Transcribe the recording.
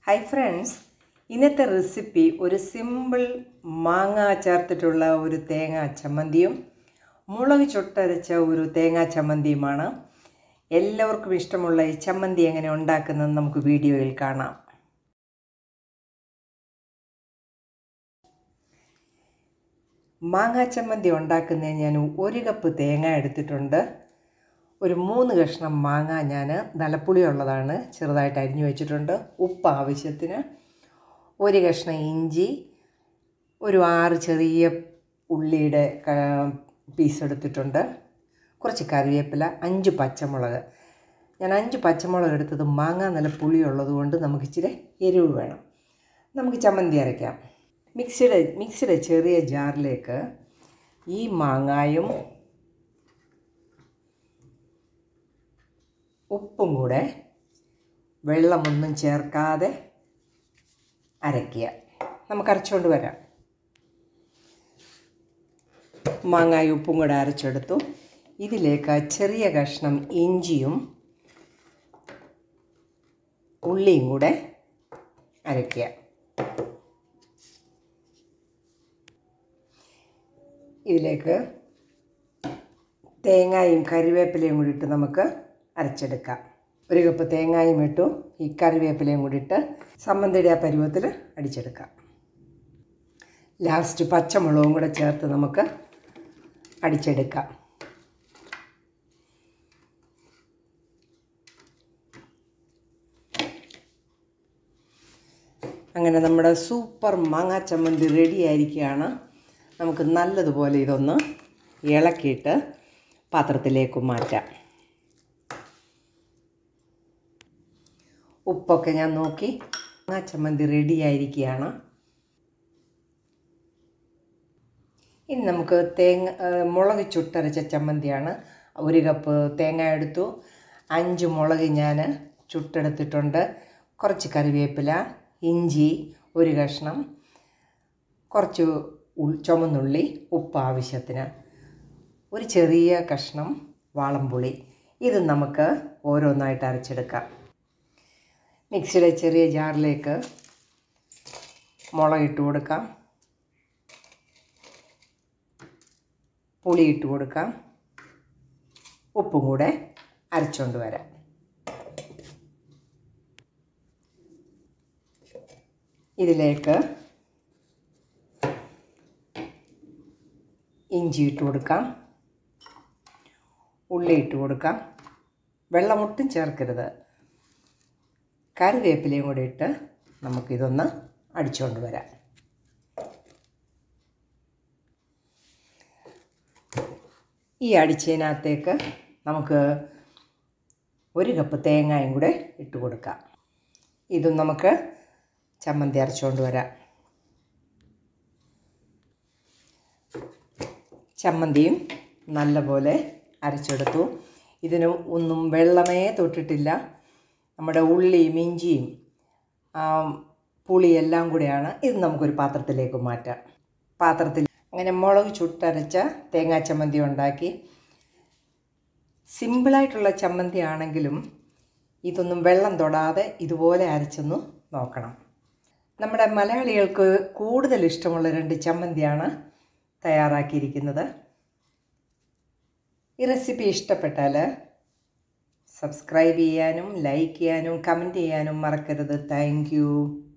hi friends ഇന്നത്തെ recipe ഒരു simple മാങ്ങ ചേർത്തിട്ടുള്ള ഒരു തേങ്ങ ചമ്മന്തിയും മുളക് ചുട്ടരച്ച ഒരു തേങ്ങ ചമ്മന്തിയുമാണ് എല്ലാവർക്കും ഇഷ്ടമുള്ള ഈ ചമ്മന്തി എങ്ങനെ ഉണ്ടാക്കുന്നത് നമുക്ക് വീഡിയോയിൽ കാണാം മാങ്ങാ ചമ്മന്തി ഉണ്ടാക്കുന്നതിന് ഞാൻ ഒരു കപ്പ് തേങ്ങ എടുത്തിട്ടുണ്ട് ഒരു മൂന്ന് കഷ്ണം മാങ്ങ ഞാൻ നലപ്പുളി ഉള്ളതാണ് ചെറുതായിട്ട് അരിഞ്ഞു വെച്ചിട്ടുണ്ട് ഉപ്പ് ആവശ്യത്തിന് ഒരു കഷ്ണം ഇഞ്ചി ഒരു ആറ് ചെറിയ ഉള്ളിയുടെ പീസ് എടുത്തിട്ടുണ്ട് കുറച്ച് കറിവേപ്പില അഞ്ച് പച്ചമുളക് ഞാൻ അഞ്ച് പച്ചമുളക് എടുത്തത് മാങ്ങ നല്ല പുളിയുള്ളത് കൊണ്ട് നമുക്ക് ഇച്ചിരി എരിവ് വേണം നമുക്ക് ചമ്മന്തി അരയ്ക്കാം മിക്സിയുടെ മിക്സിയുടെ ചെറിയ ജാറിലേക്ക് ഈ മാങ്ങായും ഉപ്പും കൂടെ വെള്ളമൊന്നും ചേർക്കാതെ അരയ്ക്കുക നമുക്ക് അരച്ചുകൊണ്ട് വരാം മാങ്ങായും ഉപ്പും കൂടെ അരച്ചെടുത്തു ഇതിലേക്ക് ചെറിയ കഷ്ണം ഇഞ്ചിയും ഉള്ളിയും കൂടെ അരയ്ക്കുക ഇതിലേക്ക് തേങ്ങയും കരിവേപ്പിലയും കൂടി ഇട്ട് നമുക്ക് അരച്ചെടുക്കാം ഒരു കപ്പ് തേങ്ങയും ഇട്ടു ഈ കറിവേപ്പിലയും കൂടി ഇട്ട് സമ്മന്തിയുടെ ആ പരുവത്തിൽ അടിച്ചെടുക്കാം ലാസ്റ്റ് പച്ചമുളകും കൂടെ ചേർത്ത് നമുക്ക് അടിച്ചെടുക്കാം അങ്ങനെ നമ്മുടെ സൂപ്പർ മാങ്ങ ചമ്മന്തി റെഡി ആയിരിക്കുകയാണ് നമുക്ക് നല്ലതുപോലെ ഇതൊന്ന് ഇളക്കിയിട്ട് പാത്രത്തിലേക്ക് മാറ്റാം ഉപ്പൊക്കെ ഞാൻ നോക്കി മാങ്ങ ചമ്മന്തി റെഡി ആയിരിക്കുകയാണ് ഇനി നമുക്ക് തേങ്ങ മുളക് ചുട്ടരച്ച ചമ്മന്തിയാണ് ഒരു കപ്പ് തേങ്ങ എടുത്തു അഞ്ച് മുളക് ഞാൻ ചുട്ടെടുത്തിട്ടുണ്ട് കുറച്ച് കറിവേപ്പില ഇഞ്ചി ഒരു കഷ്ണം കുറച്ച് ചുമന്നുള്ളി ഉപ്പ് ആവശ്യത്തിന് ഒരു ചെറിയ കഷ്ണം വാളംപുളി ഇത് നമുക്ക് ഓരോന്നായിട്ട് അരച്ചെടുക്കാം മിക്സിയുടെ ചെറിയ ജാറിലേക്ക് മുളക് ഇട്ട് കൊടുക്കാം പുളി ഇട്ട് കൊടുക്കാം ഉപ്പും കൂടെ അരച്ചുകൊണ്ട് വരാം ഇതിലേക്ക് ഇഞ്ചി ഇട്ട് കൊടുക്കാം ഉള്ളി ഇട്ട് കൊടുക്കാം വെള്ളമൊട്ടും ചേർക്കരുത് കറിവേപ്പിലയും കൂടി ഇട്ട് നമുക്കിതൊന്ന് അടിച്ചുകൊണ്ട് വരാം ഈ അടിച്ചതിനകത്തേക്ക് നമുക്ക് ഒരു കപ്പ് തേങ്ങയും കൂടെ ഇട്ട് കൊടുക്കാം ഇതും നമുക്ക് ചമ്മന്തി അരച്ചുകൊണ്ട് വരാം ചമ്മന്തിയും നല്ലപോലെ അരച്ചെടുത്തു ഇതിന് ഒന്നും വെള്ളമേ തൊട്ടിട്ടില്ല നമ്മുടെ ഉള്ളിയും ഇഞ്ചിയും പുളിയെല്ലാം കൂടെയാണ് ഇത് നമുക്കൊരു പാത്രത്തിലേക്ക് മാറ്റാം പാത്രത്തിൽ അങ്ങനെ മുളക് ചുട്ടരച്ച തേങ്ങാ ചമ്മന്തി ഉണ്ടാക്കി സിമ്പിളായിട്ടുള്ള ചമ്മന്തി ആണെങ്കിലും ഇതൊന്നും വെള്ളം തൊടാതെ ഇതുപോലെ അരച്ചൊന്ന് നോക്കണം നമ്മുടെ മലയാളികൾക്ക് കൂടുതൽ ഇഷ്ടമുള്ള രണ്ട് ചമ്മന്തിയാണ് തയ്യാറാക്കിയിരിക്കുന്നത് ഈ റെസിപ്പി ഇഷ്ടപ്പെട്ടാൽ സബ്സ്ക്രൈബ് ചെയ്യാനും ലൈക്ക് ചെയ്യാനും കമൻറ്റ് ചെയ്യാനും മറക്കരുത് താങ്ക്